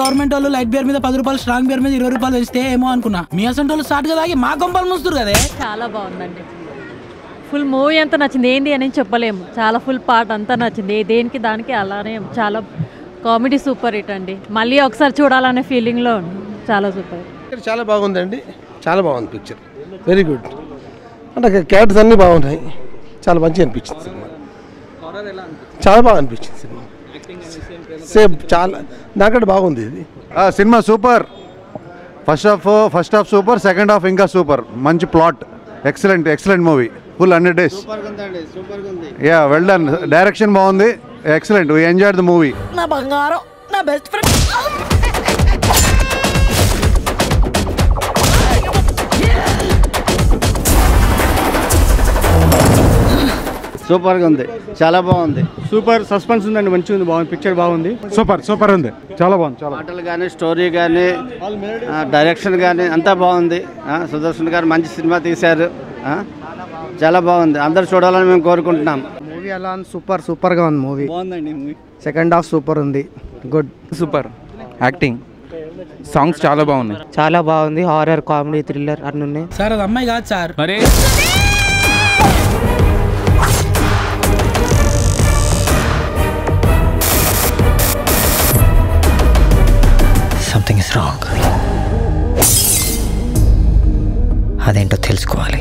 Government వాళ్ళు light beer మీద పది రూపాయలు స్ట్రాంగ్ బియర్ మీద ఇరవై రూపాయలు వేస్తే ఏమో అనుకున్నా మీ అసంటి వాళ్ళు స్టార్ట్ కదా మా గొంపలు ముస్తారు కదే చాలా బాగుందండి ఫుల్ మూవీ అంతా నచ్చింది ఏంటి అని చెప్పలేము చాలా ఫుల్ పార్ట్ అంతా నచ్చింది ఏ దేనికి దానికి అలానే చాలా కామెడీ సూపర్ హిట్ అండి మళ్ళీ ఒకసారి చూడాలనే ఫీలింగ్లో ఉంది. చాలా సూపర్ పిక్చర్ చాలా బాగుందండి చాలా బాగుంది పిక్చర్ వెరీ గుడ్ అంటే క్యారెక్టర్స్ అన్నీ బాగున్నాయి చాలా మంచిగా అనిపించింది సినిమా చాలా బాగా అనిపించింది సినిమా సేమ్ చాలా నాకంటే బాగుంది ఇది ఆ, cinema super first half first half super second half ఇంకా సూపర్ మంచి plot excellent excellent movie full hundred days yeah well done direction బాగుంది excellent we enjoy the movie నా బంగారం నా బెస్ట్ ఫ్రెండ్ సూపర్గా ఉంది చాలా బాగుంది సూపర్ సస్పెన్స్ ఉందండి మంచిగా ఉంది బాగుంది పిక్చర్ బాగుంది సూపర్ సూపర్ ఉంది చాలా బాగుంది చాలా పాటలు కానీ స్టోరీ కానీ డైరెక్షన్ కానీ అంతా బాగుంది ఆ, సుదర్శన్ గారు మంచి సినిమా తీశారు ఆ, చాలా బాగుంది అందరు చూడాలని మేము కోరుకుంటున్నాం మూవీ అలా సూపర్ సూపర్గా ఉంది మూవీ బాగుందండి మూవీ సెకండ్ హాఫ్ సూపర్ ఉంది గుడ్ సూపర్ యాక్టింగ్ సాంగ్స్ చాలా బాగున్నాయి చాలా బాగుంది హారర్ కామెడీ థ్రిల్లర్ అన్ని ఉన్నాయి సార్ అది అమ్మాయి కాదు సార్ మరి సంథింగ్ ఇస్ రాంగ్ అదేంటో తెలుసుకోవాలి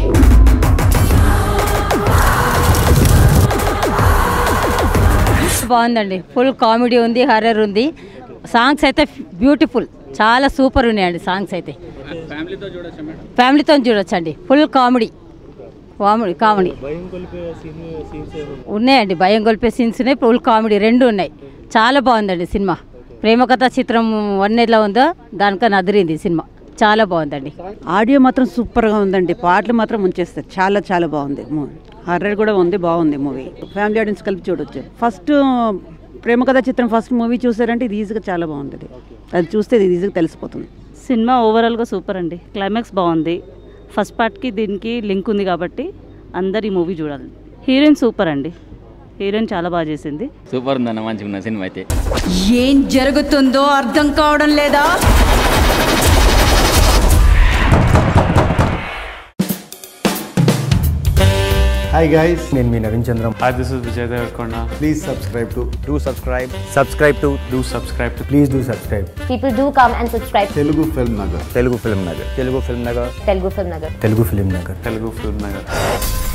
బాగుందండి ఫుల్ కామెడీ ఉంది హర్రర్ ఉంది సాంగ్స్ అయితే బ్యూటిఫుల్ చాలా సూపర్ ఉన్నాయండి సాంగ్స్ అయితే ఫ్యామిలీతో చూడొచ్చండి ఫుల్ కామెడీ కామెడీ కామెడీ ఉన్నాయండి భయం గొలిపే సీన్స్ ఉన్నాయి ఫుల్ కామెడీ రెండు ఉన్నాయి చాలా బాగుందండి సినిమా ప్రేమ కథ చిత్రం వన్ ఎలా ఉందో దానికన్నా అదిరింది సినిమా చాలా బాగుందండి ఆడియో మాత్రం సూపర్గా ఉందండి పాటలు మాత్రం ఉంచేస్తారు చాలా చాలా బాగుంది మూవీ హర్రర్ కూడా ఉంది బాగుంది మూవీ ఫ్యామిలీ ఆడియన్స్ కలిపి చూడొచ్చు ఫస్ట్ ప్రేమ కథ చిత్రం ఫస్ట్ మూవీ చూసారంటే ఇది ఈజీగా చాలా బాగుంటుంది అది చూస్తే ఇది ఈజీగా తెలిసిపోతుంది సినిమా ఓవరాల్గా సూపర్ అండి క్లైమాక్స్ బాగుంది ఫస్ట్ పార్ట్కి దీనికి లింక్ ఉంది కాబట్టి అందరు ఈ మూవీ చూడాలి హీరోయిన్ సూపర్ అండి హీరోయిన్ చాలా బాగా చేసింది సూపర్ ఉందన్న మంచిగా ఉన్న సినిమా అయితే ఏం జరుగుతుందో అర్థం కావడం లేదా హాయ్ గైస్ నేను మీ Naveen Chandram hi this is Vijay Devarakonda please subscribe to do subscribe subscribe to do subscribe to please do subscribe People do come and subscribe to Telugu film Nagar Telugu film Nagar Telugu film Nagar Telugu Film Nagar. Telugu film Nagar Telugu film Nagar